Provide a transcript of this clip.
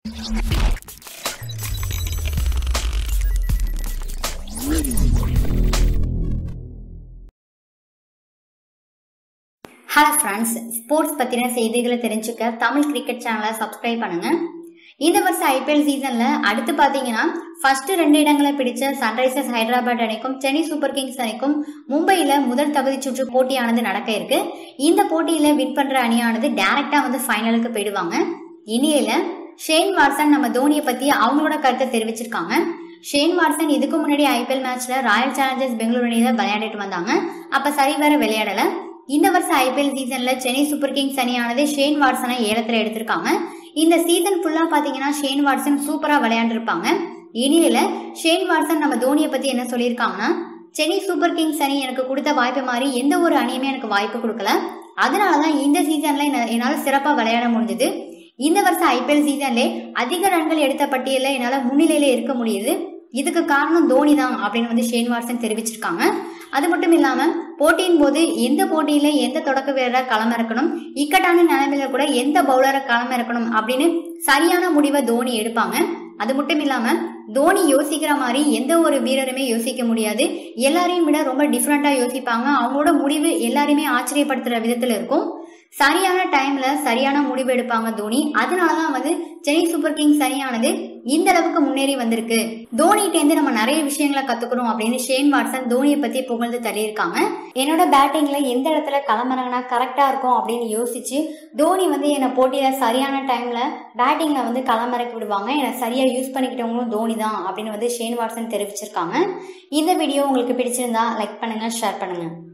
hello friends sports பற்றின செய்திகளை தெரிஞ்சுக்க தமிழ் கிரிக்கெட் சேனலை சப்ஸ்கிரைப் பண்ணுங்க இந்த வருஷம் ஐபிஎல் சீசன்ல அடுத்து பார்த்தீங்கன்னா ஃபர்ஸ்ட் ரெண்டு இடங்களை பிடிச்ச சன்ரைசர்ஸ் ஹைதராபாத் அணிக்கும் சென்னை சூப்பர் கிங்ஸ் அணிக்கும் மும்பையில் முதல் தகுதி சுற்று போட்டியானது நடக்க இருக்கு இந்த போட்டியில் வின் பண்ற அணியானது டைரக்டா வந்து ஃபைனலுக்கு போயிடுவாங்க இனியில ஷேன் வாட்சன் நம்ம தோனியை பத்தி அவங்களோட கருத்தை தெரிவிச்சிருக்காங்க ஷேன் வாட்சன் இதுக்கு முன்னாடி ஐபிஎல் மேட்ச்ல ராயல் சேலஞ்சர்ஸ் பெங்களூரு அணியில விளையாடிட்டு வந்தாங்க அப்ப சரிவர விளையாடல இந்த வருஷம் ஐபிஎல் சீசன்ல சென்னை சூப்பர் கிங்ஸ் அணியானது ஷேன் வாட்சனை ஏலத்துல எடுத்திருக்காங்க இந்த சீசன் ஃபுல்லா பாத்தீங்கன்னா ஷேன் வாட்சன் சூப்பரா விளையாண்டுருப்பாங்க இனியில ஷேன் வாட்சன் நம்ம தோனியை பத்தி என்ன சொல்லியிருக்காங்கன்னா சென்னை சூப்பர் கிங்ஸ் அணி எனக்கு கொடுத்த வாய்ப்பு மாதிரி எந்த ஒரு அணியுமே எனக்கு வாய்ப்பு கொடுக்கல அதனாலதான் இந்த சீசன்ல என்ன- என்னால சிறப்பா விளையாட முடிஞ்சது இந்த வருஷம் ஐபிஎல் சீசன்ல அதிக ரன்கள் எடுத்த பட்டியலில் என்னால முன்னிலையில இருக்க முடியுது இதுக்கு காரணம் தோனி தான் அப்படின்னு வந்து ஷேன் வாட்சன் தெரிவிச்சிருக்காங்க அது மட்டும் இல்லாம போட்டியின் போது எந்த போட்டியில எந்த தொடக்க வீரரை களமிறக்கணும் இக்கட்டான நிலைமையில கூட எந்த பவுலரை களமிறக்கணும் அப்படின்னு சரியான முடிவை தோனி எடுப்பாங்க அது மட்டும் இல்லாம தோனி யோசிக்கிற மாதிரி எந்த ஒரு வீரருமே யோசிக்க முடியாது எல்லாரையும் விட ரொம்ப டிஃப்ரெண்டா யோசிப்பாங்க அவங்களோட முடிவு எல்லாரையுமே ஆச்சரியப்படுத்துற விதத்துல இருக்கும் சரியான டைம்ல சரியான முடிவு எடுப்பாங்க தோனி அதனாலதான் வந்து சென்னை சூப்பர் கிங்ஸ் அணியானது இந்த அளவுக்கு முன்னேறி வந்திருக்கு தோனிட்டேந்து நம்ம நிறைய விஷயங்களை கத்துக்கணும் அப்படின்னு ஷேன் வாட்சன் தோனியை பத்தி புகழ்ந்து தள்ளியிருக்காங்க என்னோட பேட்டிங்ல எந்த இடத்துல களமிறங்கினா கரெக்டா இருக்கும் அப்படின்னு யோசிச்சு தோனி வந்து என்னை போட்டியில சரியான டைம்ல பேட்டிங்ல வந்து களமிறக்கி விடுவாங்க என்னை சரியா யூஸ் பண்ணிக்கிட்டவங்களும் தோனி தான் அப்படின்னு வந்து ஷேன் வாட்சன் தெரிவிச்சிருக்காங்க இந்த வீடியோ உங்களுக்கு பிடிச்சிருந்தா லைக் பண்ணுங்க ஷேர் பண்ணுங்க